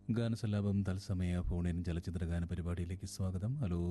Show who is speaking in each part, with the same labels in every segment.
Speaker 1: ഗാനസല്ലാപം തത്സമയ ഫോണിൻ ചലച്ചിത്ര ഗാന പരിപാടിയിലേക്ക് സ്വാഗതം ഹലോ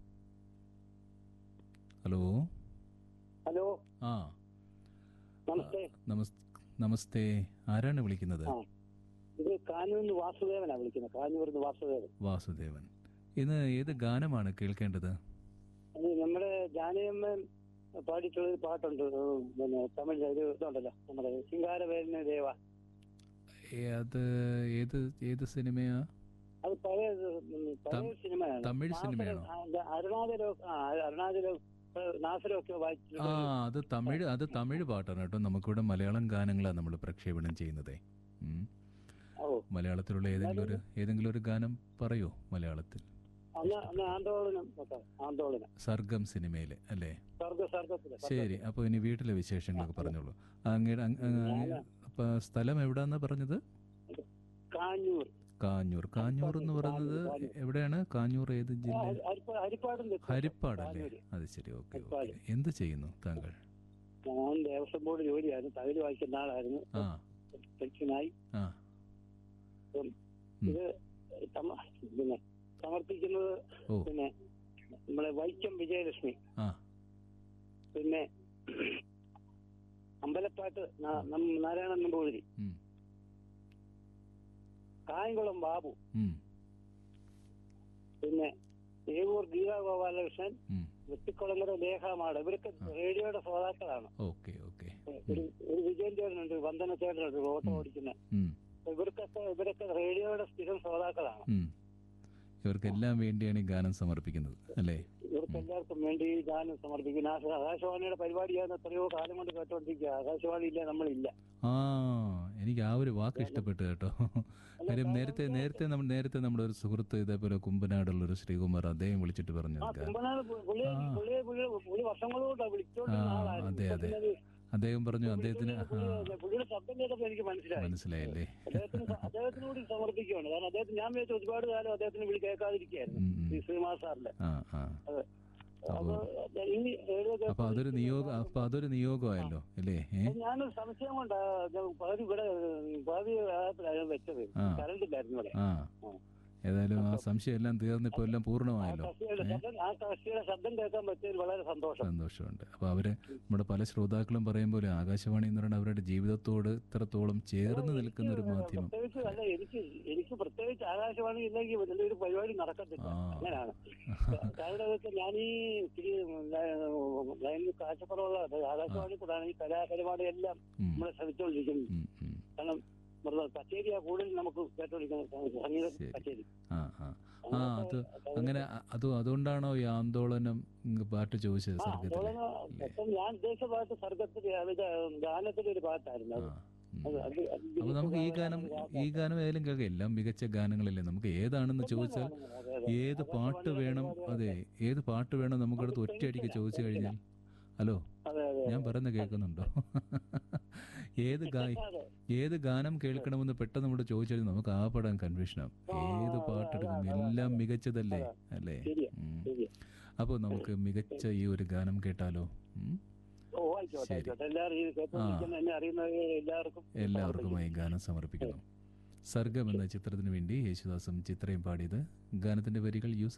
Speaker 1: ഹലോ
Speaker 2: ഹലോ
Speaker 1: ആ
Speaker 2: നമസ്തേ
Speaker 1: നമസ് നമസ്തേ ആരാണ് വിളിക്കുന്നത്
Speaker 2: ആ ഇത് കാഞ്ഞൂരിന്ന് വാസുദേവനാ വിളിക്കുന്നത് കാഞ്ഞൂരിന്ന് വാസുദേവൻ
Speaker 1: വാസുദേവൻ ഇന്ന് ഏത് ഗാനമാണ് കേൾക്കേണ്ടത്
Speaker 2: അത് നമ്മുടെ ജാനയമ്മ പാടിയിട്ടുള്ള ഒരു പാട്ടുണ്ട് ഉം, പിന്നെ തമിഴ് ഒരു ഇതുണ്ടല്ലോ നമ്മുടെ ശിങ്കാരവേലിന് ദേവ
Speaker 1: ഏ, അത് ഏത് ഏത് സിനിമയാ
Speaker 2: അത് പഴയ ഉം, പഴയ
Speaker 1: തം-
Speaker 2: സിനിമയാണ്
Speaker 1: തമിഴ്
Speaker 2: നാസർ-
Speaker 1: സിനിമയാണോ?
Speaker 2: ആ, ഇത് അരുണാചലോ ആ അരുണാചലോ നാസരൊക്കെ
Speaker 1: ആ
Speaker 2: വായിച്ചിട്ടുള്ള
Speaker 1: അത് തമിഴ് അത് തമിഴ് പാട്ടാണ് കേട്ടോ നമുക്കിവിടെ മലയാളം ഗാനങ്ങളാണ് നമ്മൾ പ്രക്ഷേപണം ചെയ്യുന്നത് ഉം.
Speaker 2: ഓ
Speaker 1: മലയാളത്തിലുള്ള ഏതെങ്കിലും ഒരു ഏതെങ്കിലും ഒരു ഗാനം പറയോ മലയാളത്തിൽ
Speaker 2: അന്ന് അന്ന് ആന്തോളനം ഒക്കെ ആന്തോളനം
Speaker 1: സർഗം സിനിമയിലെ അല്ലേ
Speaker 2: സർഗ സർഗത്തില്
Speaker 1: ശരി അപ്പോൾ ഇനി വീട്ടിലെ വിശേഷങ്ങളൊക്കെ പറഞ്ഞോളൂ അങ്ങയുടെ അങ്ങ് അങ്ങ് അപ്പൊ സ്ഥലം എവിടാന്നാ പറഞ്ഞത്
Speaker 2: കാഞ്ഞൂർ
Speaker 1: കാഞ്ഞൂർ കാഞ്ഞൂർ എന്ന് പറയുന്നത് എവിടെയാണ് കാഞ്ഞൂർ ഏത്
Speaker 2: ആ,
Speaker 1: ജില്ല
Speaker 2: ഹരിപ്പാ- ഹരിപ്പാടിന്റെ
Speaker 1: ഹരിപ്പാടല്ലേ
Speaker 2: കാഞ്ഞൂര്.
Speaker 1: അത് ശരി ഓക്കെ
Speaker 2: ഹരിപ്പാട്.
Speaker 1: ഓക്കെ എന്ത് ചെയ്യുന്നു താങ്കൾ
Speaker 2: ഞാൻ ദേവസ്വം ബോർഡ് ജോലിയായിരുന്നു തകല് വായിക്കുന്ന ആളായിരുന്നു
Speaker 1: ആ
Speaker 2: പെൻഷനായി
Speaker 1: ആ
Speaker 2: ഉം.
Speaker 1: ഉം.
Speaker 2: ഇത് സമ- പിന്നെ സമർപ്പിക്കുന്നത്
Speaker 1: ഓ
Speaker 2: പിന്നെ നമ്മളെ വൈക്കം വിജയലക്ഷ്മി
Speaker 1: ആ
Speaker 2: പിന്നെ അമ്പലപ്പാട്ട് നാ- നം- നാരായണൻ നമ്പൂതിരി
Speaker 1: ഉം,
Speaker 2: കായംകുളം ബാബു
Speaker 1: ഉം,
Speaker 2: പിന്നെ ഏവൂർ ഗീതാ ഗോപാലകൃഷ്ണൻ
Speaker 1: ഉം.
Speaker 2: വെട്ടിക്കുളങ്ങര ലേഖമാട് ഇവരൊക്കെ റേഡിയോയുടെ ശ്രോതാക്കളാണ്
Speaker 1: ഓക്കെ ഓക്കെ
Speaker 2: ഒരു ഒരു വിജയൻ ചേട്ടനുണ്ട് വന്ദന ചേട്ടനുണ്ട് ഒരു ഓട്ടോ ഓടിക്കുന്ന
Speaker 1: ഉം,
Speaker 2: ഇവർക്കൊക്കെ ഇവരൊക്കെ റേഡിയോയുടെ സ്ഥിരം ശ്രോതാക്കളാണ്
Speaker 1: ഉം. ഇവർക്കെല്ലാം വേണ്ടിയാണ് ഈ ഗാനം സമർപ്പിക്കുന്നത് അല്ലേ
Speaker 2: ഇവർക്ക് എല്ലാവർക്കും വേണ്ടി ഈ ഗാനം സമർപ്പിക്കുന്ന ആശ- ആകാശവാണിയുടെ പരിപാടിയാണ് എത്രയോ കാലം കൊണ്ട് കേട്ടോണ്ടിരിക്കുക ആകാശവാണി ഇല്ല നമ്മളില്ല
Speaker 1: ആ എനിക്ക് ആ ഒരു വാക്ക് ഇഷ്ടപ്പെട്ടു കേട്ടോ കാര്യം നേരത്തെ നേരത്തെ നമ്മൾ നേരത്തെ നമ്മുടെ ഒരു സുഹൃത്ത് ഇതേപോലെ കുമ്പനാടുള്ള ഒരു ശ്രീകുമാർ അദ്ദേഹം വിളിച്ചിട്ട് പറഞ്ഞു
Speaker 2: ആ
Speaker 1: ഗാ-
Speaker 2: കുമ്പനാട് പുള്ളി
Speaker 1: ആ.
Speaker 2: പുള്ളി പുള്ളി പുള്ളി വർഷങ്ങളോട്ടാ വിളിച്ചോണ്ടിരുന്ന
Speaker 1: ആ,
Speaker 2: ആളായിരുന്നു
Speaker 1: അതെ, അതെ.
Speaker 2: ഇപ്പൊ പിന്നെ
Speaker 1: അദ്ദേഹം പറഞ്ഞു അദ്ദേഹത്തിന് ആ
Speaker 2: പുള്ളി- പുള്ളിയുടെ ശബ്ദം കേട്ടപ്പോ എനിക്ക് മനസ്സിലായി
Speaker 1: മനസ്സിലായല്ലേ
Speaker 2: അദ്ദേഹത്തിന് സ- അദ്ദേഹത്തിനോട് സമർപ്പിക്കുകയാണ് കാരണം അദ്ദേഹത്തിന് ഞാൻ വിചാരിച്ചു ഒരുപാട് കാലം അദ്ദേഹത്തിന് വിളി കേൾക്കാതിരിക്കുകയായിരുന്നു
Speaker 1: ഉം, ഉം.
Speaker 2: ഈ ശ്രീമാർ സാറിന്റെ
Speaker 1: ആ ആ
Speaker 2: അതെ അപ്പൊ ഈ റേഡിയോ
Speaker 1: അപ്പൊ അതൊരു നിയോഗ അപ്പൊ അതൊരു നിയോഗമായല്ലോ അല്ലേ ഏ
Speaker 2: അപ്പൊ ഞാനൊരു സംശയം കൊണ്ടാ ഞാൻ പകുതി ഇവിടെ പകുതി ആയപ്പോഴാണ് വെച്ചത്
Speaker 1: ആ.
Speaker 2: കറണ്ട് ഇല്ലായിരുന്നു ഇവിടെ
Speaker 1: ആ
Speaker 2: ആ.
Speaker 1: ഏതായാലും ആ സംശയം എല്ലാം തീർന്നിപ്പോ എല്ലാം
Speaker 2: ആ
Speaker 1: പൂർണ്ണമായല്ലോ
Speaker 2: കക്ഷിയുടെ ശബ്ദം ആ കക്ഷിയുടെ ശബ്ദം കേൾക്കാൻ പറ്റിയതിൽ വളരെ സന്തോഷം
Speaker 1: സന്തോഷമുണ്ട് അപ്പൊ അവര് നമ്മുടെ പല ശ്രോതാക്കളും പറയും പോലെ ആകാശവാണി എന്ന് പറയുന്നത് അവരുടെ ജീവിതത്തോട് ഇത്രത്തോളം ചേർന്ന് നിൽക്കുന്ന ഒരു മാധ്യമം
Speaker 2: പ്രത്യേകിച്ച് അല്ല എനിക്ക് എനിക്ക് പ്രത്യേകിച്ച് ആകാശവാണി ഇല്ലെങ്കിൽ വലിയ ഒരു പരിപാടി നടക്കത്തില്ല
Speaker 1: ആ.
Speaker 2: അങ്ങനെയാണ് കാരണം ഇതൊക്കെ ഞാൻ ഈ ഇത്തിരി ലൈനിൽ കാഴ്ചക്കുറവുള്ള ആകാശവാണി കൂടാണ് ഈ കലാപരിപാടിയെല്ലാം
Speaker 1: ഉം,
Speaker 2: നമ്മളെ ശ്രമിച്ചുകൊണ്ടിരിക്കുന്നത്
Speaker 1: ഉം, ഉം.
Speaker 2: കാരണം നമ്മുടെ കച്ചേരിയാ കൂടുതൽ നമുക്ക് കേട്ടോണ്ടിരിക്കുന്നത് സംഗീത
Speaker 1: ശരി.
Speaker 2: കച്ചേരി
Speaker 1: ആ ആ ആ അത് അങ്ങനെ അ- അത് അതുകൊണ്ടാണോ ഈ ആന്തോളനം ഇങ്ങ് പാട്ട് ചോദിച്ചത്
Speaker 2: ആ
Speaker 1: സർഗത്തില്
Speaker 2: അതുകൊണ്ട് ഇപ്പം ഞാൻ ഉദ്ദേശിച്ച പാട്ട് സർഗത്തിൽ ഗാനത്തിന്റെ ഒരു പാട്ടായിരുന്നു
Speaker 1: ആ
Speaker 2: അത്
Speaker 1: ഉം.
Speaker 2: അത് അത് അത്
Speaker 1: അപ്പൊ നമുക്ക് ഈ ഗാനം ഈ ഗാനം ഏതായാലും കേൾക്കാം എല്ലാം മികച്ച ഗാനങ്ങളല്ലേ നമുക്ക് ഏതാണെന്ന് ചോദിച്ചാൽ
Speaker 2: അതെ, അതെ.
Speaker 1: ഏത് പാട്ട് വേണം അതെ ഏത് പാട്ട് വേണം നമുക്കടുത്ത് ഒറ്റയടിക്ക് ചോദിച്ചു കഴിഞ്ഞാൽ ഹലോ
Speaker 2: അതെ അതെ
Speaker 1: ഞാൻ പറയുന്ന കേൾക്കുന്നുണ്ടോ ഏത് ഗായ
Speaker 2: അതെ
Speaker 1: ഏത് ഗാനം കേൾക്കണമെന്ന് പെട്ടെന്ന് നമ്മൾ ചോദിച്ചാൽ നമുക്ക് ആ പടാൻ കൺഫ്യൂഷനാവും ഏത് പാട്ടെടുക്കും എല്ലാം മികച്ചതല്ലേ അല്ലേ
Speaker 2: ശരിയാ
Speaker 1: ഉം.
Speaker 2: ശരിയാ
Speaker 1: അപ്പോൾ നമുക്ക് മികച്ച ഈ ഒരു ഗാനം കേട്ടാലോ ഉം?
Speaker 2: ഓ ആയിക്കോട്ടെ ആയിക്കോട്ടെ എല്ലാവരും ഈ കേട്ടോണ്ടിരിക്കുന്ന എന്നെ അറിയുന്ന എല്ലാവർക്കും
Speaker 1: എല്ലാവർക്കുമായി ഗാനം സമർപ്പിക്കുന്നു സർഗം എന്ന ചിത്രത്തിന് വേണ്ടി യേശുദാസും ചിത്രയും പാടിയത് ഗാനത്തിന്റെ വരികൾ യൂസ്